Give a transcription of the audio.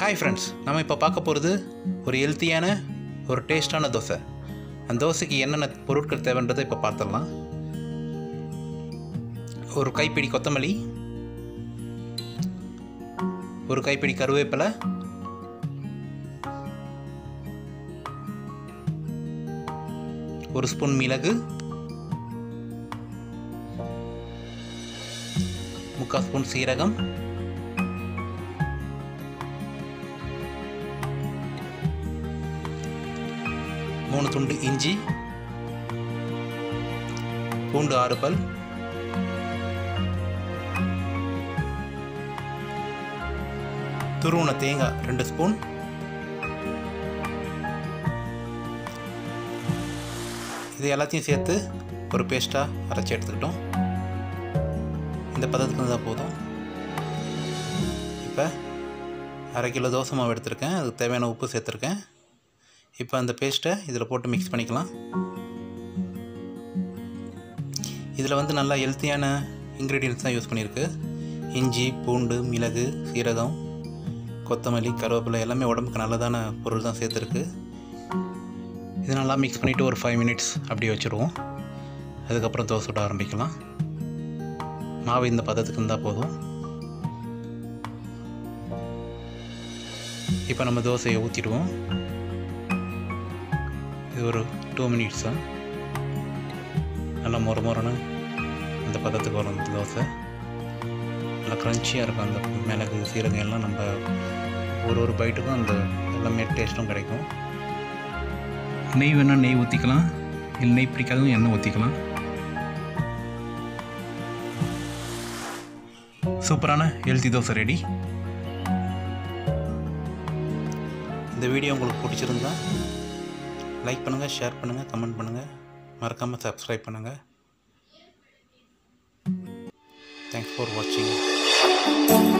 hi friends நம்ம இப்போ பார்க்க போகிறது ஒரு ஹெல்த்தியான ஒரு டேஸ்டான தோசை அந்த தோசைக்கு என்னென்ன பொருட்கள் தேவைன்றதை இப்போ பார்த்துடலாம் ஒரு கைப்பிடி கொத்தமல்லி ஒரு கைப்பிடி கருவேப்பிலை ஒரு ஸ்பூன் மிளகு முக்கால் ஸ்பூன் சீரகம் மூணு துண்டு இஞ்சி பூண்டு ஆறு பல் துருவன தேங்காய் ரெண்டு ஸ்பூன் இது எல்லாத்தையும் சேர்த்து ஒரு பேஸ்ட்டாக அரைச்சி எடுத்துக்கிட்டோம் இந்த பதத்துக்கு தான் போதும் இப்போ அரை கிலோ தோசை மாவு எடுத்திருக்கேன் அதுக்கு தேவையான உப்பு சேர்த்துருக்கேன் இப்போ அந்த பேஸ்ட்டை இதில் போட்டு மிக்ஸ் பண்ணிக்கலாம் இதில் வந்து நல்லா ஹெல்த்தியான இன்க்ரீடியன்ஸ் தான் யூஸ் பண்ணியிருக்கு இஞ்சி பூண்டு மிளகு சீரகம் கொத்தமல்லி கருவேப்பிலை எல்லாமே உடம்புக்கு நல்லதான பொருள் தான் சேர்த்துருக்கு இது நல்லா மிக்ஸ் பண்ணிவிட்டு ஒரு ஃபைவ் மினிட்ஸ் அப்படியே வச்சுருவோம் அதுக்கப்புறம் தோசை சுட ஆரம்பிக்கலாம் மாவு இந்த பதத்துக்கு இருந்தால் போதும் இப்போ நம்ம தோசையை ஊற்றிடுவோம் இது ஒரு டூ மினிட்ஸ் தான் நல்லா மொறு மொறுன்னு அந்த பதத்துக்கு வரும் இந்த தோசை நல்லா க்ரன்ச்சியாக இருக்கும் அந்த மிளகு சீரகம் எல்லாம் நம்ம ஒரு ஒரு பைட்டுக்கும் அந்த எல்லாமே டேஸ்ட்டும் கிடைக்கும் நெய் வேணால் நெய் ஊற்றிக்கலாம் இல்லை நெய் பிடிக்காதவங்க எண்ணெய் ஊற்றிக்கலாம் சூப்பரான ஹெல்த்தி தோசை ரெடி இந்த வீடியோ உங்களுக்கு பிடிச்சிருந்தா லைக் பண்ணுங்கள் ஷேர் பண்ணுங்கள் கமெண்ட் பண்ணுங்கள் மறக்காமல் சப்ஸ்கிரைப் பண்ணுங்கள் தேங்க்ஸ் ஃபார் வாட்சிங்